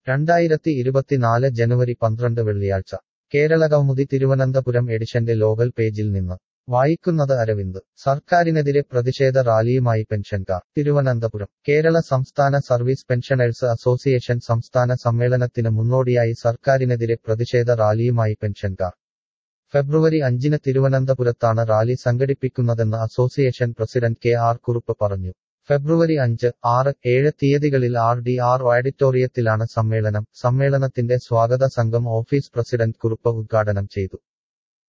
രണ്ടായിരത്തി ഇരുപത്തിനാല് ജനുവരി പന്ത്രണ്ട് വെള്ളിയാഴ്ച കേരളകൗമുദി തിരുവനന്തപുരം എഡിഷന്റെ ലോകൽ പേജിൽ നിന്ന് വായിക്കുന്നത് അരവിന്ദ് സർക്കാരിനെതിരെ പ്രതിഷേധ റാലിയുമായി പെൻഷൻകാർ തിരുവനന്തപുരം കേരള സംസ്ഥാന സർവീസ് പെൻഷനേഴ്സ് അസോസിയേഷൻ സംസ്ഥാന സമ്മേളനത്തിന് മുന്നോടിയായി സർക്കാരിനെതിരെ പ്രതിഷേധ റാലിയുമായി പെൻഷൻകാർ ഫെബ്രുവരി അഞ്ചിന് തിരുവനന്തപുരത്താണ് റാലി സംഘടിപ്പിക്കുന്നതെന്ന് association president K R Kurup പറഞ്ഞു ഫെബ്രുവരി അഞ്ച് ആറ് ഏഴ് തീയതികളിൽ ആർ ഡി ആർ ഓഡിറ്റോറിയത്തിലാണ് സമ്മേളനം സമ്മേളനത്തിന്റെ സ്വാഗത സംഘം ഓഫീസ് പ്രസിഡന്റ് കുറുപ്പ് ഉദ്ഘാടനം ചെയ്തു